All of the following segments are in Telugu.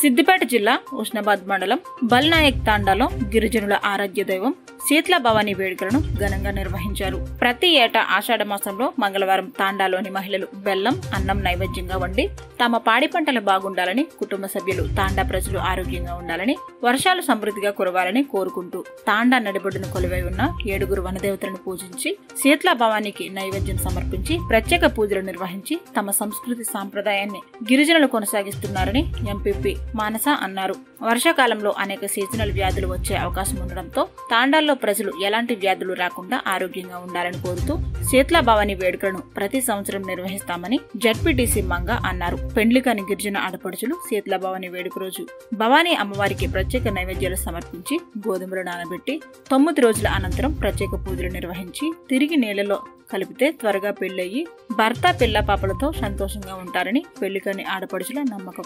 సిద్దిపేట జిల్లా ఉస్నాబాద్ మండలం బల్నాయక్ తాండాలో గిరిజనుల ఆరాధ్య దైవం శీతల భవానీ వేడుకలను ఘనంగా నిర్వహించారు ప్రతి ఏటా ఆషాఢ మాసంలో మంగళవారం తాండాలోని మహిళలు బెల్లం అన్నం నైవేద్యంగా వండి తమ పాడి పంటలు బాగుండాలని కుటుంబ సభ్యులు తాండా ప్రజలు ఆరోగ్యంగా ఉండాలని వర్షాలు సమృద్ధిగా కురవాలని కోరుకుంటూ తాండా నడిబొడ్డును కొలువై ఉన్న ఏడుగురు వనదేవతలను పూజించి శీతల భవానికి నైవేద్యం సమర్పించి ప్రత్యేక పూజలు నిర్వహించి తమ సంస్కృతి సాంప్రదాయాన్ని గిరిజనులు కొనసాగిస్తున్నారని ఎంపీపీ మానస అన్నారు వర్షాకాలంలో అనేక సీజనల్ వ్యాధులు వచ్చే అవకాశం ఉండడంతో తాండాల్లో ప్రజలు ఎలాంటి వ్యాధులు రాకుండా ఆరోగ్యంగా ఉండాలని కోరుతూ శీతల భవానీ వేడుకలను ప్రతి సంవత్సరం నిర్వహిస్తామని జడ్పీటీసీ మంగ అన్నారు పెండ్లికాని గిరిజన ఆడపడుచులు శీతల భవానీ వేడుక రోజు భవానీ అమ్మవారికి ప్రత్యేక నైవేద్యాలు సమర్పించి గోధుమలు నానబెట్టి తొమ్మిది రోజుల అనంతరం ప్రత్యేక పూజలు నిర్వహించి తిరిగి నీళ్లలో కలిపితే త్వరగా పెళ్లయ్యి భర్త పిల్ల పాపలతో సంతోషంగా ఉంటారని పెళ్లికాని ఆడపడుచుల నమ్మకం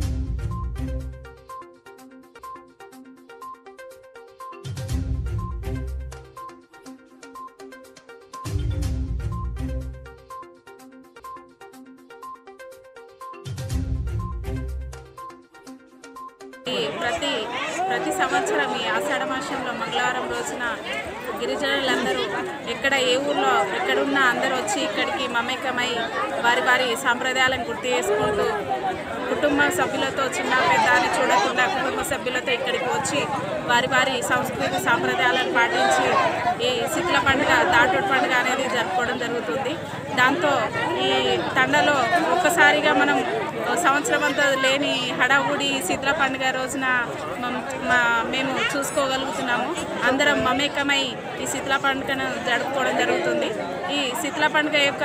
ఈ ప్రతి ప్రతి సంవత్సరం ఈ ఆషాఢ మాసంలో మంగళవారం రోజున గిరిజనులందరూ ఎక్కడ ఏ ఊర్లో ఎక్కడున్నా అందరూ వచ్చి ఇక్కడికి మమేకమై వారి వారి సాంప్రదాయాలను గుర్తు చేసుకుంటూ కుటుంబ సభ్యులతో చిన్న పెద్ద అని చూడకుండా కుటుంబ సభ్యులతో ఇక్కడికి వచ్చి వారి వారి సంస్కృతి సాంప్రదాయాలను పాటించి ఈ శిథిల పండుగ దాటుడు పండుగ అనేది జరుపుకోవడం జరుగుతుంది దాంతో ఈ తండలో ఒక్కసారిగా మనం సంవత్సరం అంతా లేని హడావుడి శీతల పండుగ రోజున మం- మా- మేము చూసుకోగలుగుతున్నాము అందరం మమేకమై ఈ శీతల పండుగను జరుపుకోవడం జరుగుతుంది ఈ శీతల పండుగ యొక్క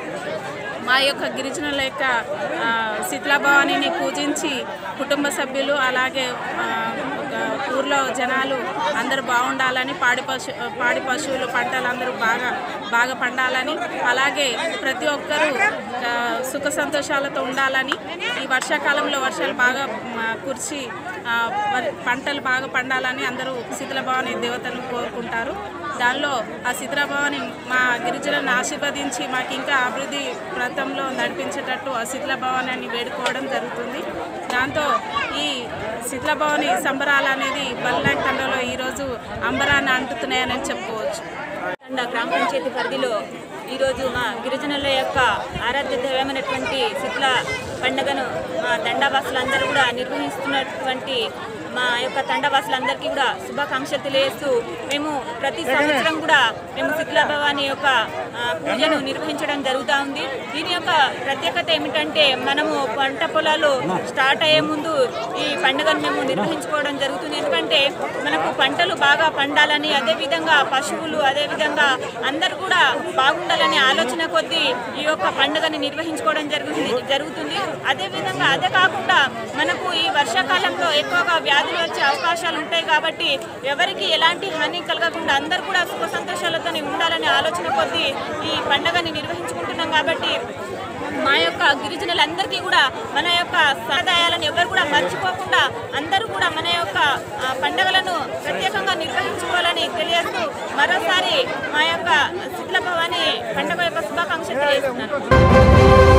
మా యొక్క గిరిజనుల యొక్క ఆ, శీతలాభవానిని పూజించి కుటుంబ సభ్యులు అలాగే ఆ, ఒక ఊర్లో జనాలు అందరూ బాగుండాలని పాడి పశు పాడి పశువులు పంటలు అందరూ బాగా బాగా పండాలని అలాగే ప్రతి ఒక్కరూ ఆ, సుఖ సంతోషాలతో ఉండాలని ఈ వర్షాకాలంలో వర్షాలు బాగా మ, కురిసి ఆ, వరి- పంటలు బాగా పండాలని అందరూ శీతలభవాని దేవతను కోరుకుంటారు దానిలో ఆ శీతలభవాని మా గిరిజనులను ఆశీర్వదించి మాకు ఇంకా అభివృద్ధి ప్రాంతంలో నడిపించేటట్టు ఆ శీతలభవానాన్ని వేడుకోవడం జరుగుతుంది దాంతో ఈ శీతలభవాని సంబరాలు అనేది బల్లాక్ తండలో ఈరోజు అంబరాన్ని అంటుతున్నాయని చెప్పుకోవచ్చు తండ గ్రామ పంచాయతీ పరిధిలో ఈరోజు మా గిరిజనుల యొక్క ఆరాధ్య దైవమైనటువంటి శిథిల పండుగను మా తండావాసులందరూ కూడా నిర్వహిస్తున్నటువంటి మా యొక్క తండవాసులందరికీ కూడా శుభాకాంక్షలు తెలియజేస్తూ మేము ప్రతి సంవత్సరం కూడా మేము శిథిల భవాని యొక్క ఆ, పూజను నిర్వహించడం జరుగుతూ ఉంది దీని యొక్క ప్రత్యేకత ఏమిటంటే మనము పంట పొలాలు స్టార్ట్ అయ్యే ముందు ఈ పండుగను మేము నిర్వహించుకోవడం జరుగుతుంది ఎందుకంటే మనకు పంటలు బాగా పండాలని అదేవిధంగా పశువులు అదేవిధంగా అందరూ కూడా బాగుండాలనే ఆలోచన కొద్దీ ఈ యొక్క పండుగని నిర్వహించుకోవడం జరుగుతుంది జరుగుతుంది అదేవిధంగా అదే కాకుండా మనకు ఈ వర్షాకాలంలో ఎక్కువగా వ్యాధులు వచ్చే అవకాశాలు ఉంటాయి కాబట్టి ఎవరికి ఎలాంటి హాని కలగకుండా అందరూ కూడా సుఖ సంతోషాలతో ఉండాలనే ఆలోచన కొద్దీ ఈ పండుగని నిర్వహించుకుంటున్నాం కాబట్టి మా యొక్క గిరిజనులందరికీ కూడా మన యొక్క సంప్రదాయాలను ఎవరు కూడా మర్చిపోకుండా అందరూ కూడా మన యొక్క ఆ, పండుగలను ప్రత్యేకంగా నిర్వహించుకోవాలని తెలియజేస్తూ మరోసారి మా యొక్క శిథిల భవాని పండుగ యొక్క శుభాకాంక్షలు తెలియజేస్తున్నాను